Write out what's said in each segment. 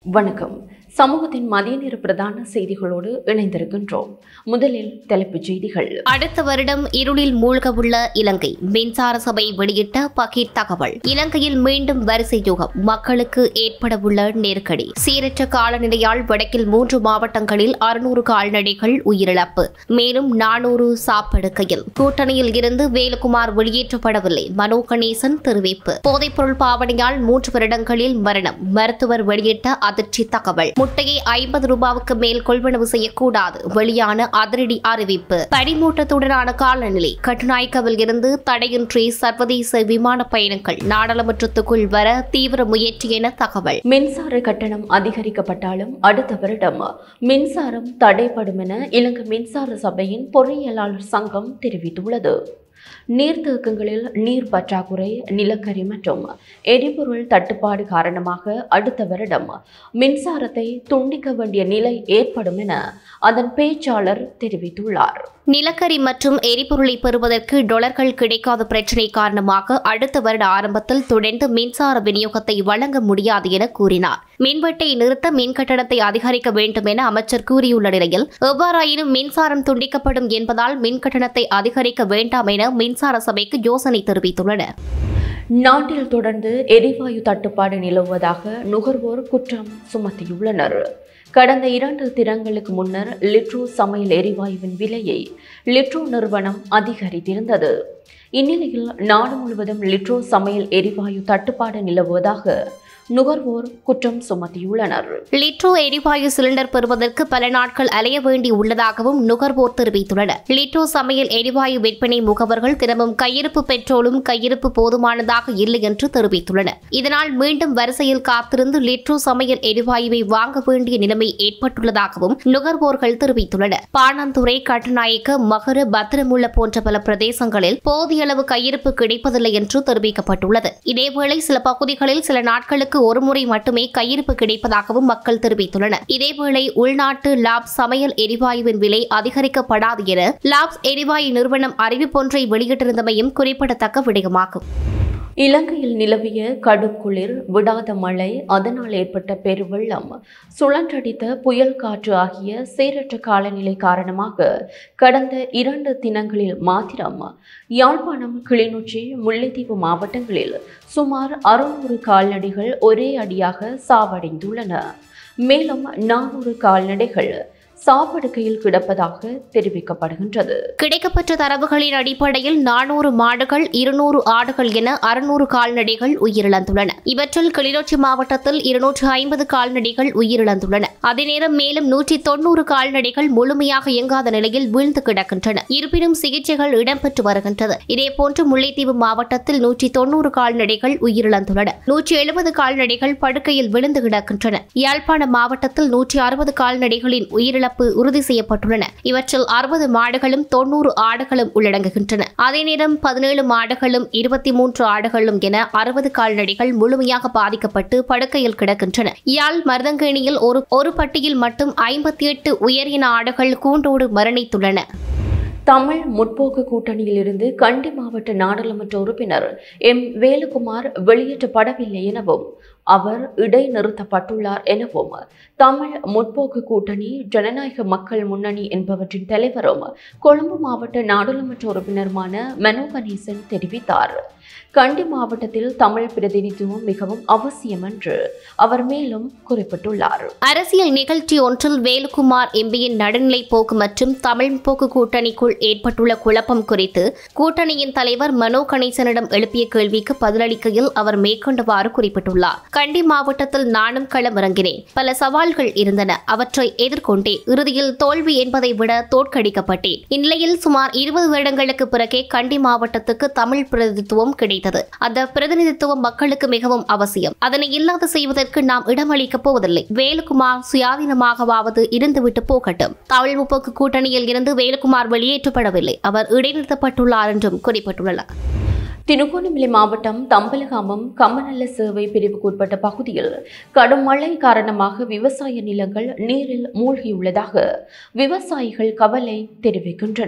வணக்கம் சமூகத்தின் மதிய நேர பிரதான செய்திகளோடு இணைந்திருக்கின்றோம் முதலில் தலைப்புச் செய்திகள் அடுத்த வருடம் இருளில் மூழ்கவுள்ள இலங்கை மின்சார சபை வெளியிட்ட பகீர் தகவல் இலங்கையில் மீண்டும் வரிசை யுகம் மக்களுக்கு ஏற்படவுள்ள நெருக்கடி சீரற்ற காலநிலையால் வடக்கில் மூன்று மாவட்டங்களில் அறுநூறு கால்நடைகள் உயிரிழப்பு மேலும் நானூறு சாப்படுக்கையில் கூட்டணியில் இருந்து வேலுக்குமார் வெளியேற்றப்படவில்லை மனோ கணேசன் தெரிவிப்பு போதைப்பொருள் பாவனையால் மூன்று வருடங்களில் மரணம் மருத்துவர் வெளியிட்ட அதிர்ச்சி தகவல் முட்டையை ஐம்பது ரூபாவுக்கு மேல் கொள்வனவு செய்யக்கூடாது வெளியான அதிரடி அறிவிப்பு பனிமூட்டத்துடனான காலநிலை கட்டுநாயக்கவில் இருந்து தடையின்றி சர்வதேச விமான பயணங்கள் நாடாளுமன்றத்துக்குள் வர தீவிர முயற்சி என தகவல் மின்சார கட்டணம் அதிகரிக்கப்பட்டாலும் அடுத்த வருடம் மின்சாரம் தடைப்படும் என இலங்கை மின்சார சபையின் பொறியியலாளர் சங்கம் தெரிவித்துள்ளது நீர்த்தேக்கங்களில் நீர் பற்றாக்குறை நிலக்கரி மற்றும் எரிபொருள் தட்டுப்பாடு காரணமாக அடுத்த வருடம் மின்சாரத்தை துண்டிக்க வேண்டிய நிலை ஏற்படும் என அதன் பேச்சாளர் தெரிவித்துள்ளார் நிலக்கரி மற்றும் எரிபொருளை பெறுவதற்கு டொலர்கள் கிடைக்காத பிரச்சினை காரணமாக அடுத்த வருட ஆரம்பத்தில் தொடர்ந்து மின்சார விநியோகத்தை வழங்க முடியாது என கூறினார் மின்வெட்டை நிறுத்த மின் கட்டணத்தை அதிகரிக்க வேண்டும் என அமைச்சர் கூறியுள்ள நிலையில் எவ்வாறாயினும் மின்சாரம் துண்டிக்கப்படும் என்பதால் மின் கட்டணத்தை அதிகரிக்க வேண்டாம் என மின்சார சபைக்கு யோசனை தெரிவித்துள்ளனர் நாட்டில் தொடர்ந்து எரிவாயு தட்டுப்பாடு நிலவுவதாக நுகர்வோர் குற்றம் சுமத்தியுள்ளனர் கடந்த இரண்டு தினங்களுக்கு முன்னர் லிட்ரோ சமையல் எரிவாயுவின் விலையை லிட்ரோ நிறுவனம் அதிகரித்திருந்தது இந்நிலையில் நாடு முழுவதும் லிட்ரோ சமையல் எரிவாயு தட்டுப்பாடு நிலவுவதாக நுகர்வோர் குற்றம் சுமத்தியுள்ளனர் லிட்ரோ எரிவாயு சிலிண்டர் பெறுவதற்கு பல நாட்கள் அலைய வேண்டி உள்ளதாகவும் நுகர்வோர் தெரிவித்துள்ளனர் லிட்ரோ சமையல் எரிவாயு விற்பனை முகவர்கள் தினமும் கையிருப்பு பெட்ரோலும் கையிருப்பு போதுமானதாக இல்லை என்று தெரிவித்துள்ளனர் இதனால் மீண்டும் வரிசையில் காத்திருந்து லிட்ரோ சமையல் எரிவாயுவை வாங்க வேண்டிய நிலைமை ஏற்பட்டுள்ளதாகவும் நுகர்வோர்கள் தெரிவித்துள்ளனர் பாணந்துறை கட்டுநாயக்க மகர பத்திரமுள்ள போன்ற பல பிரதேசங்களில் போதிய அளவு கையிருப்பு கிடைப்பதில்லை என்று தெரிவிக்கப்பட்டுள்ளது இதேவேளை சில பகுதிகளில் சில நாட்களுக்கு ஒருமுறை மட்டுமே கையிருப்பு கிடைப்பதாகவும் மக்கள் தெரிவித்துள்ளனர் இதேவேளை உள்நாட்டு லாப் சமையல் எரிவாயுவின் விலை அதிகரிக்கப்படாது என லாப்ஸ் எரிவாயு நிறுவனம் அறிவிப்பொன்றை வெளியிட்டிருந்தமையும் குறிப்பிடத்தக்க விடயமாகும் இலங்கையில் நிலவிய கடும் குளிர் விடாத மழை அதனால் ஏற்பட்ட பெருவெள்ளம் சுழன்றடித்த புயல் காற்று ஆகிய சீரற்ற காலநிலை காரணமாக கடந்த இரண்டு தினங்களில் மாத்திரம் யாழ்ப்பாணம் கிளிநொச்சி முல்லைத்தீவு மாவட்டங்களில் சுமார் அறுநூறு கால்நடைகள் ஒரே அடியாக சாவடைந்துள்ளன மேலும் நானூறு கால்நடைகள் சாப்படுக்கையில் கிடப்பதாக தெரிவிக்கப்படுகின்றது கிடைக்கப்பெற்ற தரவுகளின் அடிப்படையில் நானூறு மாடுகள் இருநூறு ஆடுகள் என அறுநூறு கால்நடைகள் உயிரிழந்துள்ளன இவற்றில் கிளிநொச்சி மாவட்டத்தில் இருநூற்று ஐம்பது கால்நடைகள் உயிரிழந்துள்ளன அதேநேரம் மேலும் நூற்றி தொன்னூறு கால்நடைகள் முழுமையாக இயங்காத நிலையில் வீழ்ந்து கிடக்கின்றன இருப்பினும் சிகிச்சைகள் இடம்பெற்று வருகின்றது இதேபோன்று முல்லைத்தீவு மாவட்டத்தில் நூற்றி தொன்னூறு கால்நடைகள் உயிரிழந்துள்ளன நூற்றி எழுபது கால்நடைகள் படுக்கையில் விழுந்து கிடக்கின்றன யாழ்ப்பாணம் மாவட்டத்தில் நூற்றி அறுபது கால்நடைகளின் உயிரிழப்பு உறுதி செய்யப்பட்டுள்ளன இவற்றில் அறுபது மாடுகளும் தொன்னூறு ஆடுகளும் உள்ளடங்குகின்றன அதே நேரம் பதினேழு மாடுகளும் இருபத்தி மூன்று ஆடுகளும் என அறுபது கால்நடைகள் முழுமையாக பாதிக்கப்பட்டு படுக்கையில் கிடக்கின்றன யாழ் மருதங்கேணியில் ஒரு ஒரு பட்டியில் மட்டும் ஐம்பத்தி எட்டு உயரின ஆடுகள் கூண்டோடு மரணித்துள்ளன தமிழ் முற்போக்கு கூட்டணியில் இருந்து கண்டி மாவட்ட நாடாளுமன்ற உறுப்பினர் எம் வேலுக்குமார் வெளியேற்றப்படவில்லை எனவும் அவர் இடைநிறுத்தப்பட்டுள்ளார் எனவும் தமிழ் முற்போக்கு கூட்டணி ஜனநாயக மக்கள் முன்னணி என்பவற்றின் தலைவரும் கொழும்பு மாவட்ட நாடாளுமன்ற உறுப்பினருமான மனோ கணேசன் தெரிவித்தார் கண்டி மாவட்டத்தில் தமிழ் பிரதிநிதித்துவம் மிகவும் அவசியம் என்று அவர் மேலும் குறிப்பிட்டுள்ளார் அரசியல் நிகழ்ச்சி ஒன்றில் வேலுக்குமார் எம்பியின் நடுநிலை போக்கு மற்றும் தமிழ் போக்கு கூட்டணிக்குள் ஏற்பட்டுள்ள குழப்பம் குறித்து கூட்டணியின் தலைவர் மனோ கணேசனிடம் எழுப்பிய கேள்விக்கு பதிலளிக்கையில் அவர் மேற்கொண்டவாறு குறிப்பிட்டுள்ளார் கண்டி மாவட்டத்தில் நானும் களமிறங்கினேன் பல சவால்கள் இருந்தன அவற்றை எதிர்கொண்டேன் இறுதியில் தோல்வி என்பதை விட தோற்கடிக்கப்பட்டேன் இந்நிலையில் சுமார் இருபது வருடங்களுக்கு பிறகே கண்டி மாவட்டத்துக்கு தமிழ் பிரதிநிதித்துவம் கிடைத்தது அந்த பிரதிநிதித்துவம் மக்களுக்கு மிகவும் அவசியம் அதனை இல்லாது செய்வதற்கு நாம் இடமளிக்கப் போவதில்லை வேலுக்குமார் சுயாதீனமாகவாவது இருந்துவிட்டு போகட்டும் தமிழ் முற்போக்கு கூட்டணியில் இருந்து வேலுக்குமார் வெளியேற்றப்படவில்லை அவர் இடைநிறுத்தப்பட்டுள்ளார் என்றும் குறிப்பிட்டுள்ளனர் திருகோணமலை மாவட்டம் தம்பலகாமம் கம்மநல்ல சேவை பிரிவுக்குட்பட்ட பகுதியில் கடும் மழை காரணமாக விவசாய நிலங்கள் நீரில் மூழ்கியுள்ளதாக விவசாயிகள் கவலை தெரிவிக்கின்றனர்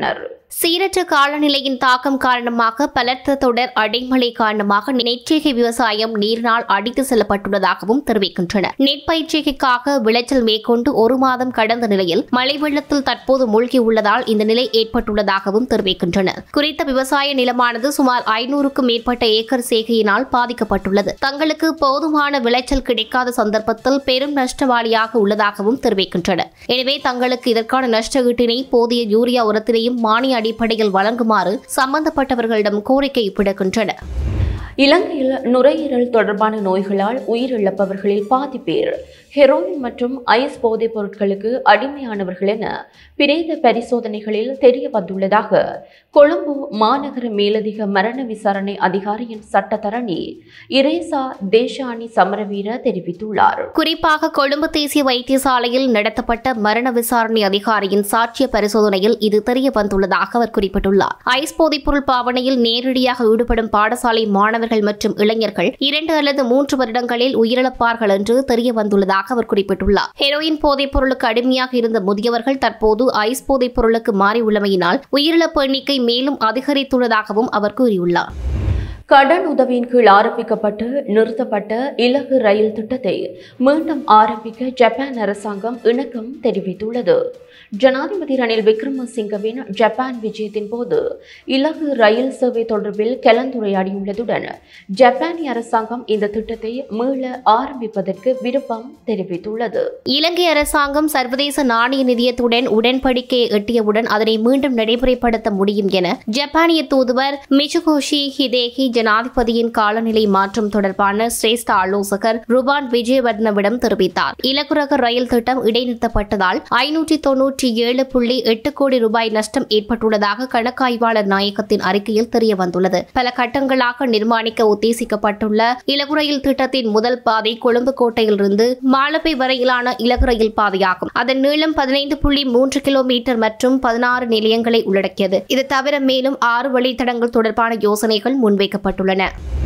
சீரற்ற காலநிலையின் தாக்கம் காரணமாக பலத்த தொடர் அடைமழை காரணமாக நெற்செய்கை விவசாயம் நீரினால் அடித்து செல்லப்பட்டுள்ளதாகவும் தெரிவிக்கின்றனர் நெற்பயிற்சிகைக்காக விளைச்சல் மேற்கொண்டு ஒரு மாதம் கடந்த நிலையில் மழை வெள்ளத்தில் தற்போது மூழ்கியுள்ளதால் இந்த நிலை ஏற்பட்டுள்ளதாகவும் தெரிவிக்கின்றனர் குறித்த விவசாய நிலமானது சுமார் ஐநூறுக்கும் மேற்பட்ட ஏக்கர் செய்கையினால் பாதிக்கப்பட்டுள்ளது தங்களுக்கு போதுமான விளைச்சல் கிடைக்காத சந்தர்ப்பத்தில் பெரும் நஷ்டவாளியாக உள்ளதாகவும் தெரிவிக்கின்றனர் எனவே தங்களுக்கு இதற்கான நஷ்ட ஈட்டினை போதிய யூரியா உரத்தினையும் மானிய அடிப்படையில் வழங்குமாறு சம்பந்தப்பட்டவர்களிடம் கோரிக்கை விடுக்கின்றனர் இலங்கையில் நுரையீரல் தொடர்பான நோய்களால் உயிரிழப்பவர்களில் பாதி பேர் ஹெரோயின் மற்றும் ஐஸ் போதைப் பொருட்களுக்கு அடிமையானவர்கள் என பிரேத பரிசோதனைகளில் தெரிய வந்துள்ளதாக கொழும்பு மாநகர மேலதிக மரண விசாரணை அதிகாரியின் சட்டத்தரணி இரேசா தேஷானி சமரவீர தெரிவித்துள்ளார் குறிப்பாக கொழும்பு தேசிய வைத்தியசாலையில் நடத்தப்பட்ட மரண விசாரணை அதிகாரியின் சாட்சிய பரிசோதனையில் இது தெரிய வந்துள்ளதாக அவர் குறிப்பிட்டுள்ளார் ஐஸ் போதைப்பொருள் பாவனையில் நேரடியாக ஈடுபடும் பாடசாலை மாணவர்கள் மற்றும் இளைஞர்கள் இரண்டு அல்லது மூன்று வருடங்களில் உயிரிழப்பார்கள் என்று தெரிய வந்துள்ளதாக அவர் குறிப்பிட்டுள்ளார் ஹெரோயின் போதைப் பொருளுக்கு அடிமையாக இருந்த முதியவர்கள் தற்போது ஐஸ் போதைப் பொருளுக்கு மாறியுள்ளமையினால் உயிரிழப்பு எண்ணிக்கை மேலும் அதிகரித்துள்ளதாகவும் அவர் கூறியுள்ளார் கடன் உதவியின் கீழ் ஆரம்பிக்கப்பட்டு நிறுத்தப்பட்ட இலகு ரயில் திட்டத்தை மீண்டும் ஆரம்பிக்க ஜப்பான் அரசாங்கம் இணக்கம் தெரிவித்துள்ளது ஜனாதிபதி ரணில் விக்ரமசிங்கவின் ஜப்பான் விஜயத்தின் போது இலகு ரயில் சேவை தொடர்பில் கலந்துரையாடியுள்ளதுடன் ஜப்பானிய அரசாங்கம் இந்த திட்டத்தை மீள ஆரம்பிப்பதற்கு விருப்பம் தெரிவித்துள்ளது இலங்கை அரசாங்கம் சர்வதேச நாணய நிதியத்துடன் உடன்படிக்கையை எட்டியவுடன் அதனை மீண்டும் நடைமுறைப்படுத்த முடியும் என ஜப்பானிய தூதுவர் மிச்சுகோஷி ஹிதேகி ஜனாதிபதியின் காலநிலை மாற்றம் தொடர்பான சிரேஷ்ட ஆலோசகர் ருபான் விஜயவர்ணவிடம் தெரிவித்தார் இலகுரக ரயில் திட்டம் இடைநிறுத்தப்பட்டதால் ஐநூற்றி தொன்னூற்றி ஏழு புள்ளி எட்டு கோடி ரூபாய் நஷ்டம் ஏற்பட்டுள்ளதாக கணக்காய்வாளர் நாயகத்தின் அறிக்கையில் தெரிய வந்துள்ளது பல கட்டங்களாக நிர்மாணிக்க உத்தேசிக்கப்பட்டுள்ள இலகு ரயில் திட்டத்தின் முதல் பாதை கொழும்பு கோட்டையிலிருந்து மாலப்பை வரையிலான இலகு ரயில் பாதையாகும் அதன் நீளம் பதினைந்து புள்ளி மூன்று கிலோமீட்டர் மற்றும் பதினாறு நிலையங்களை உள்ளடக்கியது இது தவிர மேலும் ஆறு வழித்தடங்கள் தொடர்பான யோசனைகள் முன்வைக்கப்பட்டுள்ளன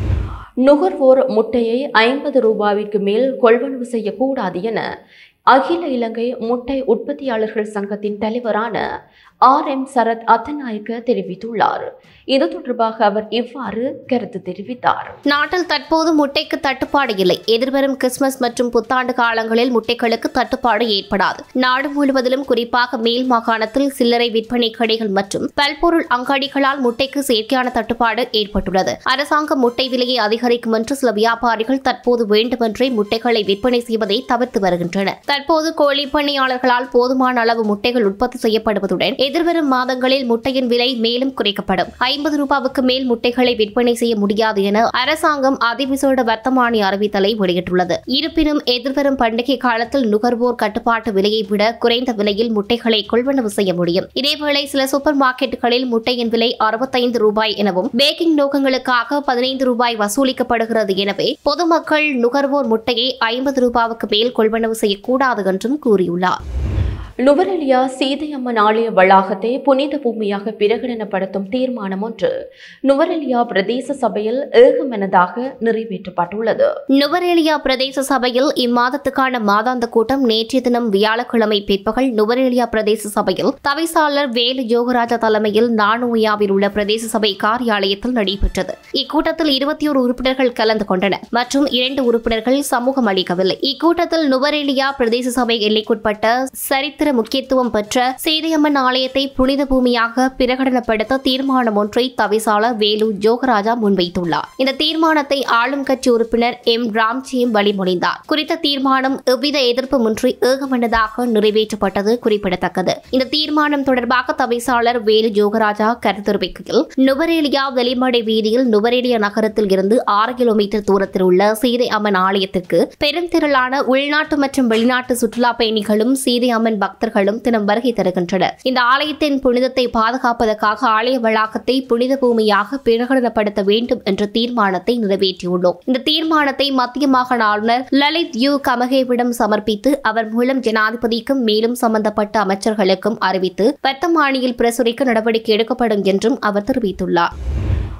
நுகர்வோர் முட்டையை ஐம்பது ரூபாவிற்கு மேல் கொள்வனவு செய்யக்கூடாது என அகில இலங்கை முட்டை உற்பத்தியாளர்கள் சங்கத்தின் தலைவரான ஆர் எம் சரத் அத்தநாயக்க தெரிவித்துள்ளார் இது தொடர்பாக அவர் இவ்வாறு கருத்து தெரிவித்தார் நாட்டில் தற்போது முட்டைக்கு தட்டுப்பாடு இல்லை எதிர்வரும் கிறிஸ்துமஸ் மற்றும் புத்தாண்டு காலங்களில் முட்டைகளுக்கு தட்டுப்பாடு ஏற்படாது நாடு முழுவதிலும் குறிப்பாக மேல் மாகாணத்தில் சில்லறை விற்பனை கடைகள் மற்றும் பல்பொருள் அங்காடிகளால் முட்டைக்கு செயற்கையான தட்டுப்பாடு ஏற்பட்டுள்ளது அரசாங்கம் முட்டை விலையை அதிகரிக்கும் என்று சில வியாபாரிகள் தற்போது வேண்டுமென்றே முட்டைகளை விற்பனை செய்வதை தவிர்த்து வருகின்றனர் தற்போது கோழி பண்ணையாளர்களால் போதுமான அளவு முட்டைகள் உற்பத்தி செய்யப்படுவதுடன் எதிர்வரும் மாதங்களில் முட்டையின் விலை மேலும் குறைக்கப்படும் ஐம்பது ரூபாவுக்கு மேல் முட்டைகளை விற்பனை செய்ய முடியாது என அரசாங்கம் அதிவிசேட வர்த்தமானி அறிவித்தலை வெளியிட்டுள்ளது இருப்பினும் எதிர்வரும் பண்டிகை காலத்தில் நுகர்வோர் கட்டுப்பாட்டு விலையை விட குறைந்த விலையில் முட்டைகளை கொள்வனவு செய்ய முடியும் இதேவேளை சில சூப்பர் மார்க்கெட்டுகளில் முட்டையின் விலை அறுபத்தைந்து ரூபாய் எனவும் பேக்கிங் நோக்கங்களுக்காக பதினைந்து ரூபாய் வசூலிக்கப்படுகிறது எனவே பொதுமக்கள் நுகர்வோர் முட்டையை ஐம்பது ரூபாவுக்கு மேல் கொள்வனவு செய்யக்கூடாது என்றும் கூறியுள்ளார் நுவரெலியா சீதையம்மன் ஆலய வளாகத்தை புனித பூமியாக பிரகடனப்படுத்தும் தீர்மானம் ஒன்று நுவரெலியா பிரதேச சபையில் ஏகமனதாக நிறைவேற்றப்பட்டுள்ளது நுவரேலியா பிரதேச சபையில் இம்மாதத்துக்கான மாதாந்த கூட்டம் நேற்றைய தினம் வியாழக்கிழமை பிற்பகல் நுவரேலியா பிரதேச சபையில் தவிசாளர் வேலு யோகராஜா தலைமையில் நானோயாவில் உள்ள பிரதேச சபை காரியாலயத்தில் நடைபெற்றது இக்கூட்டத்தில் இருபத்தி ஒரு உறுப்பினர்கள் கலந்து கொண்டனர் மற்றும் இரண்டு உறுப்பினர்கள் சமூகம் அளிக்கவில்லை இக்கூட்டத்தில் நுவரேலியா பிரதேச சபை எல்லைக்குட்பட்ட சரித்திர முக்கியத்துவம் பெற்ற சீதையம்மன் ஆலயத்தை புனித பூமியாக பிரகடனப்படுத்த தீர்மானம் ஒன்றை தவிசாளர் வேலு ஜோகராஜா முன்வைத்துள்ளார் இந்த தீர்மானத்தை ஆளும் கட்சி உறுப்பினர் எம் ராம்ஜியும் வழிமொழிந்தார் குறித்த தீர்மானம் எவ்வித எதிர்ப்புமின்றி ஏகமனதாக நிறைவேற்றப்பட்டது குறிப்பிடத்தக்கது இந்த தீர்மானம் தொடர்பாக தவிசாளர் வேலு ஜோகராஜா கருத்து தெரிவிக்கையில் நுவரேலியா வெளிமடை வீதியில் நுவரேலியா நகரத்தில் இருந்து ஆறு கிலோமீட்டர் தூரத்தில் உள்ள சீதை அம்மன் ஆலயத்திற்கு பெருந்திரளான உள்நாட்டு மற்றும் வெளிநாட்டு சுற்றுலா பயணிகளும் சீதை அம்மன் பக்தர்களும் தினம் வருகை தருகின்றனர் இந்த ஆலயத்தின் புனிதத்தை பாதுகாப்பதற்காக ஆலய வளாகத்தை புனித பூமியாக பிரகடனப்படுத்த வேண்டும் என்ற தீர்மானத்தை நிறைவேற்றியுள்ளோம் இந்த தீர்மானத்தை மத்திய மாகாண ஆளுநர் லலித் யூ கமகேவிடம் சமர்ப்பித்து அவர் மூலம் ஜனாதிபதிக்கும் மேலும் சம்பந்தப்பட்ட அமைச்சர்களுக்கும் அறிவித்து வர்த்தமானியில் பிரசுரிக்க நடவடிக்கை எடுக்கப்படும் என்றும் அவர் தெரிவித்துள்ளார்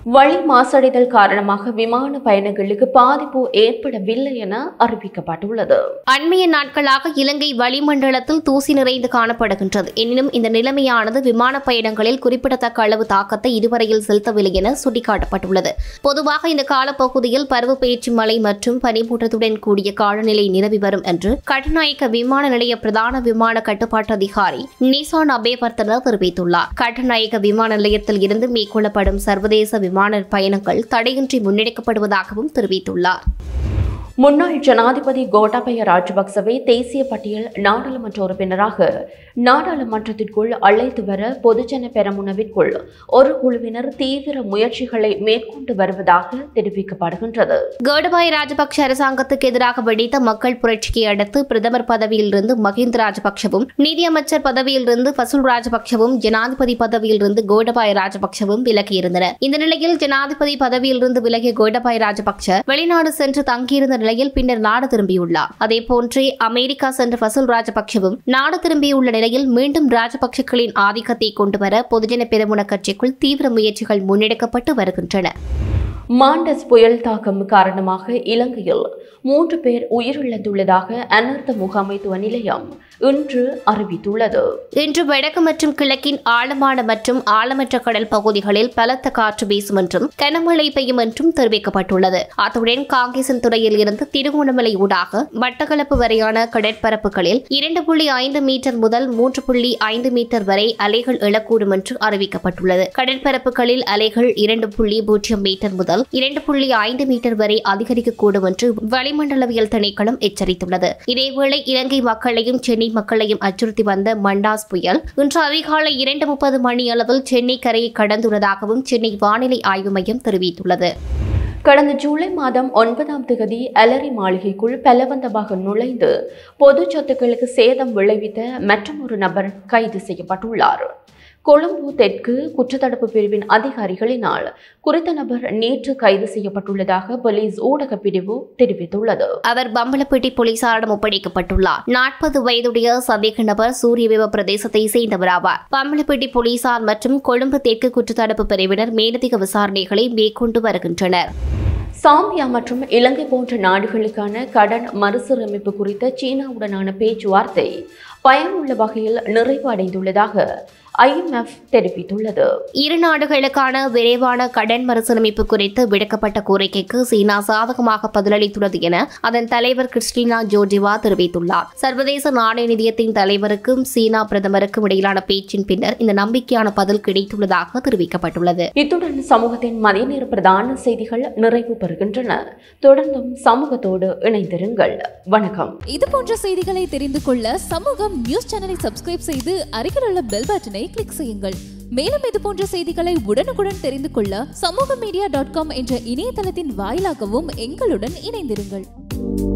வழி மாசடைதல் காரணமாக விமான பயணங்களுக்கு பாதிப்பு ஏற்படவில்லை என அறிவிக்கப்பட்டுள்ளது அண்மைய நாட்களாக இலங்கை வளிமண்டலத்தில் தூசி நிறைந்து காணப்படுகின்றது எனினும் இந்த நிலைமையானது விமான பயணங்களில் குறிப்பிடத்தக்க அளவு தாக்கத்தை இதுவரையில் செலுத்தவில்லை என சுட்டிக்காட்டப்பட்டுள்ளது பொதுவாக இந்த காலப்பகுதியில் பருவப்பெயர்ச்சி மழை மற்றும் பனிமூட்டத்துடன் கூடிய காலநிலை நிலவி வரும் என்று கட்டுநாயக்க விமான நிலைய பிரதான விமான கட்டுப்பாட்டு அதிகாரி நிசான் அபேவர்த்தன தெரிவித்துள்ளார் கட்டுநாயக்க விமான நிலையத்தில் இருந்து மேற்கொள்ளப்படும் சர்வதேச விமான பயணங்கள் தடையின்றி முன்னெடுக்கப்படுவதாகவும் தெரிவித்துள்ளார் முன்னாள் ஜனாதிபதி கோட்டாபய ராஜபக்சவை தேசிய பட்டியல் நாடாளுமன்ற உறுப்பினராக நாடாளுமன்றத்திற்குள் அழைத்து வர பொதுஜன பெரமுனவிற்குள் ஒரு குழுவினர் தீவிர முயற்சிகளை மேற்கொண்டு வருவதாக தெரிவிக்கப்படுகின்றது கோடபாய ராஜபக்ஷ அரசாங்கத்துக்கு எதிராக வெடித்த மக்கள் புரட்சியை அடுத்து பிரதமர் பதவியிலிருந்து மஹிந்த ராஜபக்ஷவும் நீதியமைச்சர் பதவியிலிருந்து ஃபசுல் ராஜபக்ஷவும் ஜனாதிபதி பதவியிலிருந்து கோடபாய ராஜபக்ஷவும் விலகியிருந்தனர் இந்த நிலையில் ஜனாதிபதி பதவியிலிருந்து விலகிய கோடபாய ராஜபக்ஷ வெளிநாடு சென்று தங்கியிருந்த நிலையில் பின்னர் நாடு திரும்பியுள்ளார் அதேபோன்றே அமெரிக்கா சென்ற ஃபசுல் ராஜபக்ஷவும் நாடு திரும்பியுள்ள நிலையில் மீண்டும் ராஜபக்ஷக்களின் ஆதிக்கத்தை கொண்டுவர பொதுஜன பெருமுன கட்சிக்குள் தீவிர முயற்சிகள் முன்னெடுக்கப்பட்டு வருகின்றன மாண்டஸ் புயல் தாக்கம் காரணமாக இலங்கையில் மூன்று பேர் உயிரிழந்துள்ளதாக அனர்த்த முகாமைத்துவ நிலையம் இன்று அறிவித்துள்ளது இன்று வடக்கு மற்றும் கிழக்கின் ஆழமான மற்றும் ஆழமற்ற கடல் பகுதிகளில் பலத்த காற்று வீசும் என்றும் கனமழை பெய்யும் என்றும் தெரிவிக்கப்பட்டுள்ளது அத்துடன் காங்கேசன் துறையில் இருந்து திருகோணமலை ஊடாக மட்டக்களப்பு வரையான கடற்பரப்புகளில் இரண்டு புள்ளி ஐந்து மீட்டர் முதல் மூன்று புள்ளி ஐந்து மீட்டர் வரை அலைகள் எழக்கூடும் என்று அறிவிக்கப்பட்டுள்ளது கடற்பரப்புகளில் அலைகள் இரண்டு புள்ளி பூஜ்ஜியம் மீட்டர் முதல் இரண்டு புள்ளி ஐந்து மீட்டர் வரை அதிகரிக்கக்கூடும் என்று வளிமண்டலவியல் திணைக்களம் எச்சரித்துள்ளது இதேவேளை இலங்கை மக்களையும் சென்னை மக்களையும் அச்சுறுத்தி வந்த மண்டாஸ் புயல் இன்று அதிகாலை இரண்டு முப்பது மணி அளவில் சென்னை கரையை கடந்துள்ளதாகவும் சென்னை வானிலை ஆய்வு மையம் தெரிவித்துள்ளது கடந்த ஜூலை மாதம் ஒன்பதாம் தேதி அலரி மாளிகைக்குள் பலவந்தமாக நுழைந்து பொது சொத்துக்களுக்கு சேதம் விளைவித்த மற்றொரு நபர் கைது செய்யப்பட்டுள்ளார் கொழும்பு தெற்கு குற்றத்தடுப்பு பிரிவின் அதிகாரிகளினால் குறித்த நபர் நேற்று கைது செய்யப்பட்டுள்ளதாக போலீஸ் ஊடக பிரிவு தெரிவித்துள்ளது அவர் பம்பலப்பேட்டை போலீசாரிடம் ஒப்படைக்கப்பட்டுள்ளார் நாற்பது வயதுடைய சந்தேக நபர் சூரியவேவ பிரதேசத்தை சேர்ந்தவராவார் பம்பலப்பேட்டை போலீசார் மற்றும் கொழும்பு தெற்கு குற்றத்தடுப்பு பிரிவினர் மேலதிக விசாரணைகளை மேற்கொண்டு வருகின்றனர் சாம்பியா மற்றும் இலங்கை போன்ற நாடுகளுக்கான கடன் மறுசீரமைப்பு குறித்த சீனாவுடனான பேச்சுவார்த்தை பயனுள்ள வகையில் நிறைவு அடைந்துள்ளதாக ஐஎம்எஃப் தெரிவித்துள்ளது இரு நாடுகளுக்கான விரைவான கடன் மறுசீரமைப்பு குறித்து விடுக்கப்பட்ட கோரிக்கைக்கு சீனா சாதகமாக பதிலளித்துள்ளது என அதன் தலைவர் கிறிஸ்டினா ஜோர்ஜிவா தெரிவித்துள்ளார் சர்வதேச நாணய நிதியத்தின் தலைவருக்கும் சீனா பிரதமருக்கும் இடையிலான பேச்சின் பின்னர் இந்த நம்பிக்கையான பதில் கிடைத்துள்ளதாக தெரிவிக்கப்பட்டுள்ளது இத்துடன் சமூகத்தின் மதிய நேர பிரதான செய்திகள் நிறைவு பெறுகின்றன தொடர்ந்தும் சமூகத்தோடு இணைந்திருங்கள் வணக்கம் இது போன்ற செய்திகளை தெரிந்து கொள்ள சமூகம் நியூஸ் சேனலை சப்ஸ்கிரைப் செய்து அருகில் உள்ள பெல் பட்டனை கிளிக் செய்யுங்கள் மேலும் இது போன்ற செய்திகளை உடனுக்குடன் தெரிந்து கொள்ள சமூக மீடியா டாட் காம் என்ற இணையதளத்தின் வாயிலாகவும் எங்களுடன் இணைந்திருங்கள்